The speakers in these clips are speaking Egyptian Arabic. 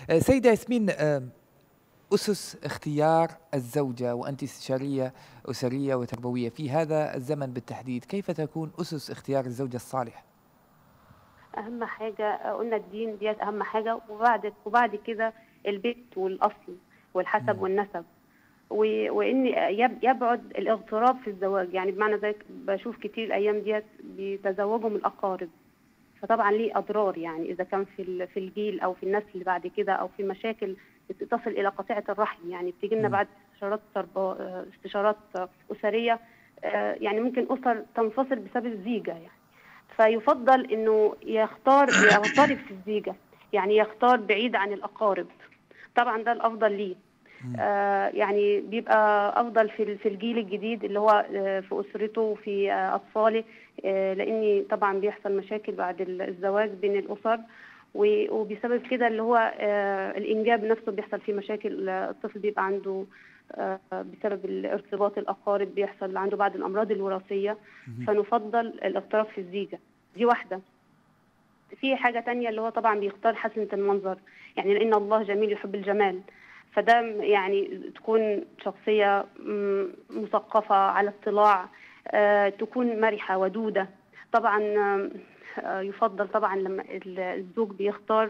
آه، سيدة ياسمين آه، أسس اختيار الزوجة وأنت استشارية أسرية وتربوية في هذا الزمن بالتحديد كيف تكون أسس اختيار الزوجة الصالحة؟ اهم حاجه قلنا الدين ديت اهم حاجه وبعد وبعد كده البيت والاصل والحسب مم. والنسب و- وان يب- يبعد الاغتراب في الزواج يعني بمعنى ذلك بشوف كتير الايام ديت بيتزوجوا من الاقارب فطبعا ليه اضرار يعني اذا كان في ال- في الجيل او في النسل اللي بعد كده او في مشاكل تصل الى قطيعه الرحم يعني بتيجي لنا مم. بعد استشارات تربو استشارات اسريه آه، يعني ممكن اسر تنفصل بسبب الزيجه يعني فيفضل انه يختار يغترب في الزيجه يعني يختار بعيد عن الاقارب طبعا ده الافضل ليه مم. آه يعني بيبقى افضل في ال- في الجيل الجديد اللي هو آه في اسرته وفي آه اطفاله آه لان طبعا بيحصل مشاكل بعد ال- الزواج بين الاسر و- وبسبب كده اللي هو آه الانجاب نفسه بيحصل فيه مشاكل آه، الطفل بيبقى عنده آه بسبب الارتباط الاقارب بيحصل عنده بعض الامراض الوراثيه مهم. فنفضل الاغتراب في الزيجة دي واحدة في حاجة تانية اللي هو طبعا بيختار حسنة المنظر يعني لأن الله جميل يحب الجمال فده يعني تكون شخصية مم، مثقفة على اطلاع آه، تكون مرحة ودودة طبعا آم، آه، يفضل طبعا لما ال- الزوج بيختار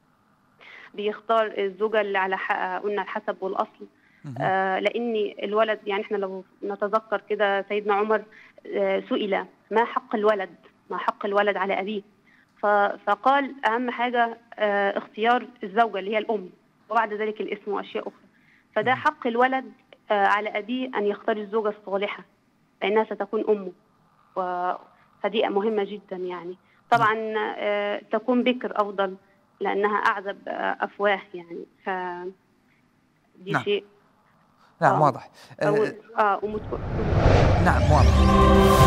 بيختار الزوجة اللي على ح- قلنا الحسب والأصل مهم. آه، لان الولد يعني احنا لو نتذكر كده سيدنا عمر آه، سئل ما حق الولد ما حق الولد على ابيه ف- فقال اهم حاجه آه، اختيار الزوجه اللي هي الام وبعد ذلك الاسم واشياء اخرى فده مم. حق الولد آه، على ابيه ان يختار الزوجه الصالحه لانها ستكون امه و- فدي مهمه جدا يعني طبعا آه، تكون بكر افضل لانها اعذب آه، افواه يعني ف دي نعم. شيء نعم آه. واضح أو آه، اه ومتك... نعم واضح